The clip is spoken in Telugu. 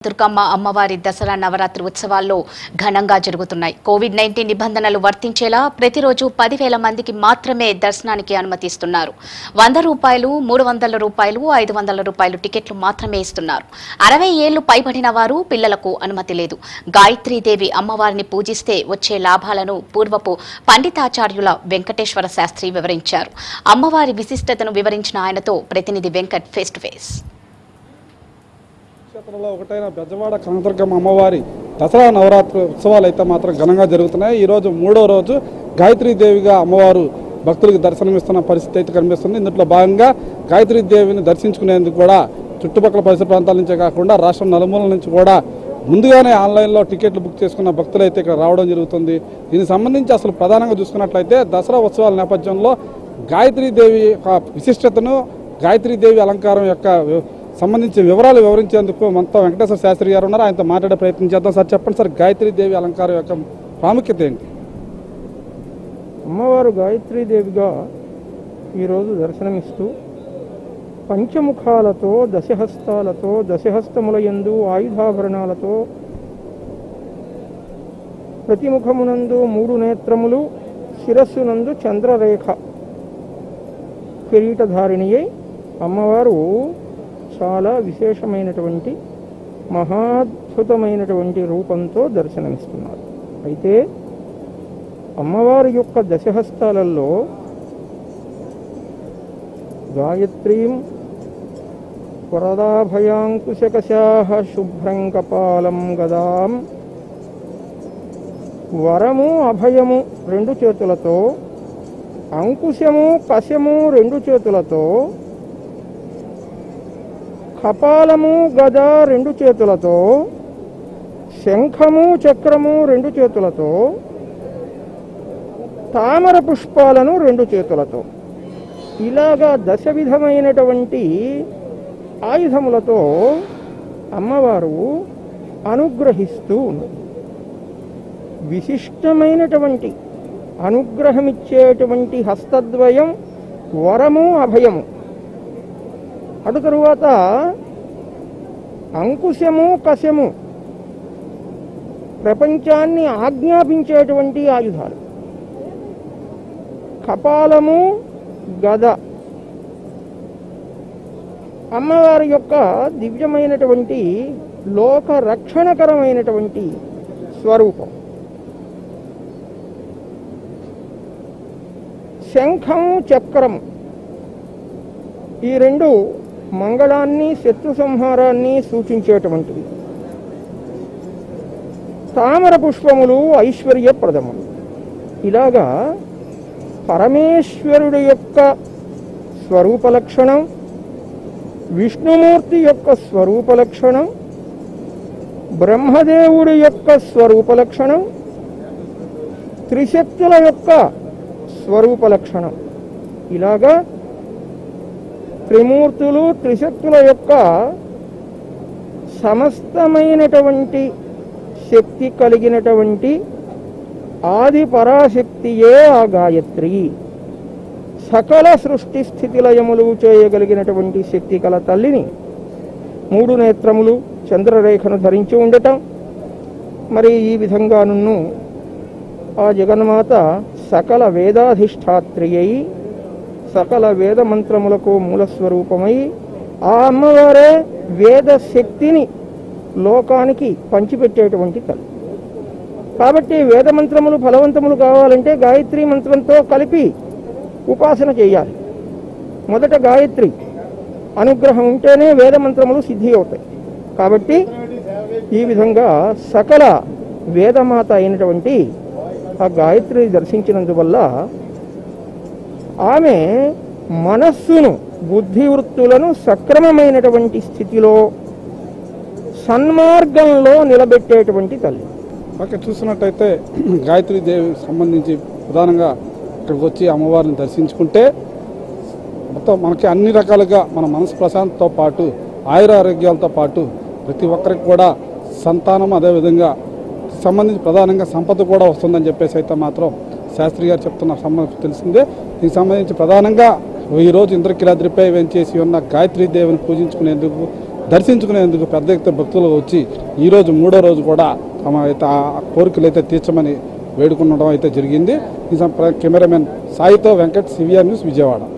దుర్గమ్మ అమ్మవారి దసరా నవరాత్రి ఉత్సవాల్లో ఘనంగా జరుగుతున్నాయి కోవిడ్ నైన్టీన్ నిబంధనలు వర్తించేలా ప్రతిరోజు పదివేల మందికి మాత్రమే దర్శనానికి అనుమతిస్తున్నారు వంద రూపాయలు మూడు వందల రూపాయలు ఐదు వందల రూపాయలు టికెట్లు మాత్రమే ఇస్తున్నారు అరవై ఏళ్లు పైబడిన వారు పిల్లలకు అనుమతి లేదు గాయత్రీదేవి అమ్మవారిని పూజిస్తే వచ్చే లాభాలను పూర్వపు పండితాచార్యుల వెంకటేశ్వర శాస్త్రి వివరించారు అమ్మవారి విశిష్టతను వివరించిన ఆయనతో ప్రతినిధి వెంకట్ ఫేస్ టు ఫేస్ క్షేత్రంలో ఒకటైన బెజవాడ కనదుర్గమ్మ అమ్మవారి దసరా నవరాత్రి ఉత్సవాలు అయితే మాత్రం ఘనంగా జరుగుతున్నాయి ఈరోజు మూడో రోజు గాయత్రీదేవిగా అమ్మవారు భక్తులకు దర్శనమిస్తున్న పరిస్థితి అయితే కనిపిస్తుంది ఇందులో భాగంగా గాయత్రీదేవిని దర్శించుకునేందుకు కూడా చుట్టుపక్కల పరిసర ప్రాంతాల నుంచే కాకుండా రాష్ట్రం నలుమూలల నుంచి కూడా ముందుగానే ఆన్లైన్లో టికెట్లు బుక్ చేసుకున్న భక్తులు అయితే ఇక్కడ రావడం జరుగుతుంది దీనికి సంబంధించి అసలు ప్రధానంగా చూసుకున్నట్లయితే దసరా ఉత్సవాల నేపథ్యంలో గాయత్రీదేవి యొక్క విశిష్టతను గాయత్రీదేవి అలంకారం యొక్క వి- సంబంధించి వివరాలు వివరించేందుకు మనతో వెంకటేశ్వర శాస్త్రి గారు ఉన్నారు ఆయనతో మాట్లాడే ప్రయత్నం చేద్దాం సార్ చెప్పండి సార్ గాయత్రీదేవి అలంకారం యొక్క ప్రాముఖ్యత ఏంటి అమ్మవారు గాయత్రీదేవిగా ఈరోజు దర్శనమిస్తూ పంచముఖాలతో దశహస్తాలతో దశహస్తముల యందు ఆయుధాభరణాలతో ప్రతిముఖమునందు మూడు నేత్రములు శిరస్సునందు చంద్రరేఖ కిరీటధారిణి అయి అమ్మవారు చాలా విశేషమైనటువంటి మహాద్భుతమైనటువంటి రూపంతో దర్శనమిస్తున్నారు అయితే అమ్మవారి యొక్క దశహస్తాలలో గాయత్రీం వరదాభయాంకుశకశాహ శుభ్రం కపాలం గదాం వరము అభయము రెండు చేతులతో అంకుశము కశము రెండు చేతులతో కపాలము గద రెండు చేతులతో శంఖము చక్రము రెండు చేతులతో తామర పుష్పాలను రెండు చేతులతో ఇలాగా దశ విధమైనటువంటి ఆయుధములతో అమ్మవారు అనుగ్రహిస్తూ ఉంది విశిష్టమైనటువంటి అనుగ్రహమిచ్చేటువంటి హస్తద్వయం వరము అభయము అటు తరువాత అంకుశము కశము ప్రపంచాన్ని ఆజ్ఞాపించేటువంటి ఆయుధాలు కపాలము గద అమ్మవారి యొక్క దివ్యమైనటువంటి లోక రక్షణకరమైనటువంటి స్వరూపం శంఖము చక్రము ఈ రెండు మంగళాన్ని శత్రు సంహారాన్ని సూచించేటువంటివి తామర పుష్పములు ఐశ్వర్యప్రదములు ఇలాగా పరమేశ్వరుడి యొక్క స్వరూప లక్షణం విష్ణుమూర్తి యొక్క స్వరూప లక్షణం బ్రహ్మదేవుడి యొక్క స్వరూప లక్షణం త్రిశక్తుల యొక్క స్వరూప లక్షణం ఇలాగా త్రిమూర్తులు త్రిశక్తుల యొక్క సమస్తమైనటువంటి శక్తి కలిగినటువంటి ఆది పరాశక్తియే ఆ గాయత్రి సకల సృష్టి స్థితి లయములు చేయగలిగినటువంటి శక్తి కల తల్లిని మూడు నేత్రములు చంద్రరేఖను ధరించి ఉండటం మరి ఈ విధంగాను ఆ జగన్మాత సకల వేదాధిష్టాత్రి అయి సకల వేద మంత్రములకు మూలస్వరూపమై ఆ అమ్మవారే వేద శక్తిని లోకానికి పంచిపెట్టేటువంటి తల్లి కాబట్టి వేద మంత్రములు ఫలవంతములు కావాలంటే గాయత్రి మంత్రంతో కలిపి ఉపాసన చేయాలి మొదట గాయత్రి అనుగ్రహం ఉంటేనే వేద మంత్రములు సిద్ధి అవుతాయి కాబట్టి ఈ విధంగా సకల వేదమాత అయినటువంటి ఆ గాయత్రి దర్శించినందువల్ల ఆమె మనస్సును బుద్ధి వృత్తులను సక్రమమైనటువంటి స్థితిలో సన్మార్గంలో నిలబెట్టేటువంటి తల్లి ఓకే చూసినట్టయితే గాయత్రీ దేవి సంబంధించి ప్రధానంగా ఇక్కడికి వచ్చి అమ్మవారిని దర్శించుకుంటే మొత్తం మనకి అన్ని రకాలుగా మన మనసు ప్రశాంతతో పాటు ఆయుర ఆరోగ్యాలతో పాటు ప్రతి ఒక్కరికి కూడా సంతానం అదేవిధంగా సంబంధించి ప్రధానంగా సంపద కూడా వస్తుందని చెప్పేసి అయితే మాత్రం శాస్త్రి గారు చెప్తున్న సంబంధం తెలిసిందే దీనికి సంబంధించి ప్రధానంగా ఈరోజు ఇంద్రకిలాద్రిపై వెంచేసి ఉన్న గాయత్రీ దేవిని పూజించుకునేందుకు దర్శించుకునేందుకు పెద్ద ఎత్తున భక్తులు వచ్చి ఈరోజు మూడో రోజు కూడా తమ అయితే ఆ కోరికలు అయితే తీర్చమని వేడుకునడం అయితే జరిగింది ఈ సం- కెమెరామెన్ సాయితో వెంకట్ సివిఆర్ న్యూస్ విజయవాడ